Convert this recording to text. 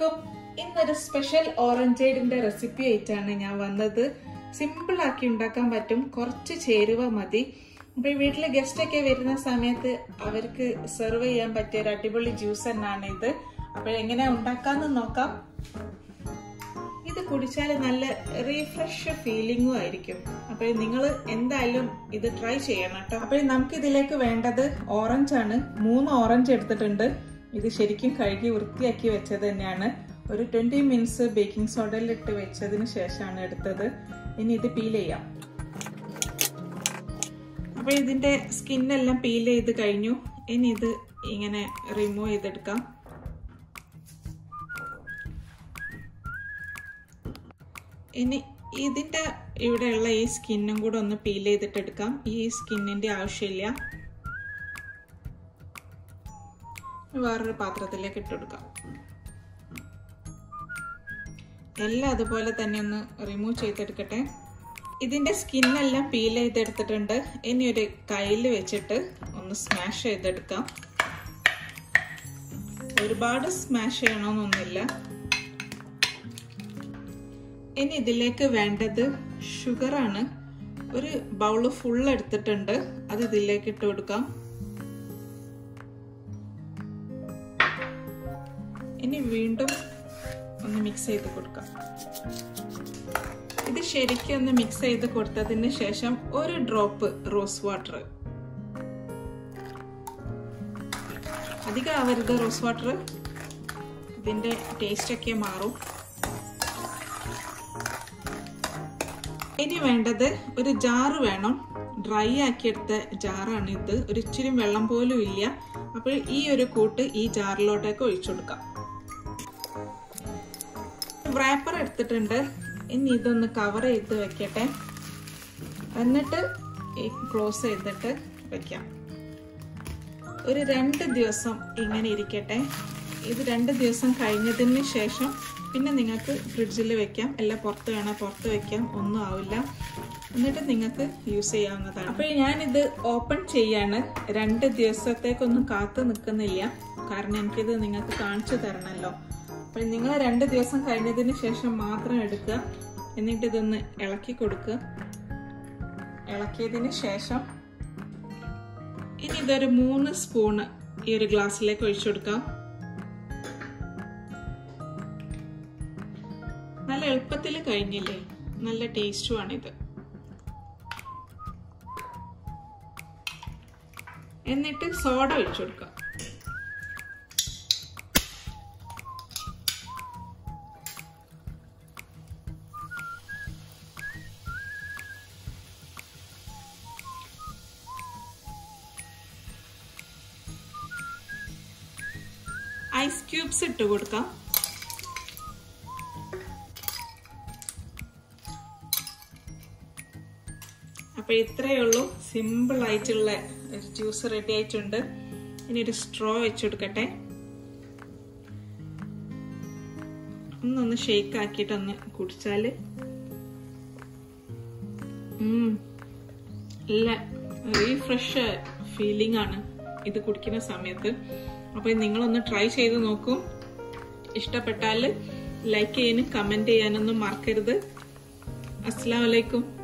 അലൈക്കും ഇന്നൊരു special ഓറഞ്ചേഡിന്റെ recipe ആയിട്ടാണ് ഞാൻ വന്നത് സിമ്പിൾ ആക്കി ഉണ്ടാക്കാൻ പറ്റും കുറച്ച് ചേരുവ മതി അപ്പൊ ഈ വീട്ടില് ഗസ്റ്റ് ഒക്കെ വരുന്ന സമയത്ത് അവർക്ക് സെർവ് ചെയ്യാൻ പറ്റിയ ഒരു അടിപൊളി ജ്യൂസ് തന്നെയാണ് ഇത് അപ്പൊ എങ്ങനെ ഉണ്ടാക്കാന്ന് നോക്കാം ഇത് കുടിച്ചാൽ നല്ല റീഫ്രഷ് ഫീലിംഗും ആയിരിക്കും അപ്പോൾ നിങ്ങൾ എന്തായാലും ഇത് ട്രൈ ചെയ്യണം കേട്ടോ അപ്പോൾ നമുക്ക് ഇതിലേക്ക് വേണ്ടത് ഓറഞ്ച് ആണ് മൂന്ന് ഓറഞ്ച് എടുത്തിട്ടുണ്ട് ഇത് ശരിക്കും കഴുകി വൃത്തിയാക്കി വെച്ചത് തന്നെയാണ് ഒരു ട്വന്റി മിനിറ്റ്സ് ബേക്കിംഗ് സോഡയിൽ ഇട്ട് വെച്ചതിന് ശേഷമാണ് എടുത്തത് ഇനി ഇത് പീൽ ചെയ്യാം അപ്പോൾ ഇതിന്റെ സ്കിന്നെല്ലാം പീൽ ചെയ്ത് കഴിഞ്ഞു ഇനി ഇത് ഇങ്ങനെ റിമൂവ് ചെയ്തെടുക്കാം ഇനി ഇതിന്റെ ഇവിടെയുള്ള ഈ സ്കിന്നും കൂടെ ഒന്ന് പീൽ ചെയ്തിട്ട് എടുക്കാം ഈ സ്കിന്നിന്റെ ആവശ്യമില്ല വേറൊരു പാത്രത്തിലേക്ക് ഇട്ടെടുക്കാം എല്ലാം അതുപോലെ തന്നെ ഒന്ന് റിമൂവ് ചെയ്തെടുക്കട്ടെ ഇതിന്റെ സ്കിന്നെല്ലാം പീൽ ചെയ്തെടുത്തിട്ടുണ്ട് ഇനി ഒരു കയ്യിൽ വെച്ചിട്ട് ഒന്ന് സ്മാഷ് ചെയ്തെടുക്കാം ഒരുപാട് സ്മാഷ് ചെയ്യണമെന്നൊന്നുമില്ല ഇനി ഇതിലേക്ക് വേണ്ടത് ഷുഗറാണ് ഒരു ബൗള് ഫുൾ എടുത്തിട്ടുണ്ട് അത് ഇതിലേക്ക് ഇട്ട് കൊടുക്കാം ഇനി വീണ്ടും ഒന്ന് മിക്സ് ചെയ്ത് കൊടുക്കാം ഇത് ശരിക്കും ഒന്ന് മിക്സ് ചെയ്ത് കൊടുത്തതിന് ശേഷം ഒരു ഡ്രോപ്പ് റോസ് വാട്ടർ അധികം ആവരുത് റോസ് വാട്ടർ ഇതിന്റെ ടേസ്റ്റ് ഒക്കെ മാറും ഇനി വേണ്ടത് ഒരു ജാറ് വേണം ഡ്രൈ ആക്കിയെടുത്ത ജാറാണ് ഇത് ഒരു ഇച്ചിരി വെള്ളം പോലും ഇല്ല അപ്പോൾ ഈ ഒരു കൂട്ട് ഈ ജാറിലോട്ടേക്ക് ഒഴിച്ചു കൊടുക്കാം റാപ്പർ എടുത്തിട്ടുണ്ട് ഇനി ഇതൊന്ന് കവർ ചെയ്ത് വെക്കട്ടെ എന്നിട്ട് ക്ലോസ് ചെയ്തിട്ട് വെക്കാം ഒരു രണ്ട് ദിവസം ഇങ്ങനെ ഇരിക്കട്ടെ ഇത് രണ്ട് ദിവസം കഴിഞ്ഞതിന് ശേഷം പിന്നെ നിങ്ങൾക്ക് ഫ്രിഡ്ജിൽ വെക്കാം എല്ലാം പുറത്ത് വേണം പുറത്ത് വെക്കാം ഒന്നും ആവില്ല എന്നിട്ട് നിങ്ങൾക്ക് യൂസ് ചെയ്യാവുന്നതാണ് അപ്പോൾ ഞാനിത് ഓപ്പൺ ചെയ്യാണ് രണ്ട് ദിവസത്തേക്കൊന്നും കാത്തു നിൽക്കുന്നില്ല കാരണം എനിക്കിത് നിങ്ങൾക്ക് കാണിച്ചു തരണമല്ലോ അപ്പോൾ നിങ്ങൾ രണ്ട് ദിവസം കഴിഞ്ഞതിന് ശേഷം മാത്രം എടുക്കുക എന്നിട്ട് ഇതൊന്ന് ഇളക്കി കൊടുക്കുക ഇളക്കിയതിന് ശേഷം ഇനി ഇതൊരു മൂന്ന് സ്പൂണ് ഈ ഒരു ഗ്ലാസ്സിലേക്ക് ഒഴിച്ചു കൊടുക്കാം നല്ല എളുപ്പത്തിൽ കഴിഞ്ഞില്ലേ നല്ല ടേസ്റ്റുമാണിത് എന്നിട്ട് സോഡ ഒഴിച്ചു കൊടുക്കാം ഐസ് ക്യൂബ്സ് ഇട്ട് കൊടുക്കാം അപ്പോൾ ഇത്രയേ ഉള്ളൂ സിമ്പിൾ ആയിട്ടുള്ള ഒരു ജ്യൂസ് റെഡി ആയിട്ടുണ്ട് ഇനി ഒരു സ്ട്രോ വെച്ചെടുക്കട്ടെ ഒന്നൊന്ന് ഷെയ്ക്ക് ആക്കിയിട്ടൊന്ന് കുടിച്ചാൽ നല്ല റീഫ്രഷ് ഫീലിംഗ് ആണ് ഇത് കുടിക്കുന്ന സമയത്ത് അപ്പോൾ നിങ്ങളൊന്ന് ട്രൈ ചെയ്ത് നോക്കൂ ഇഷ്ടപ്പെട്ടാൽ ലൈക്ക് ചെയ്യാനും കമൻറ്റ് ചെയ്യാനൊന്നും മറക്കരുത് അസ്സാം വലൈക്കും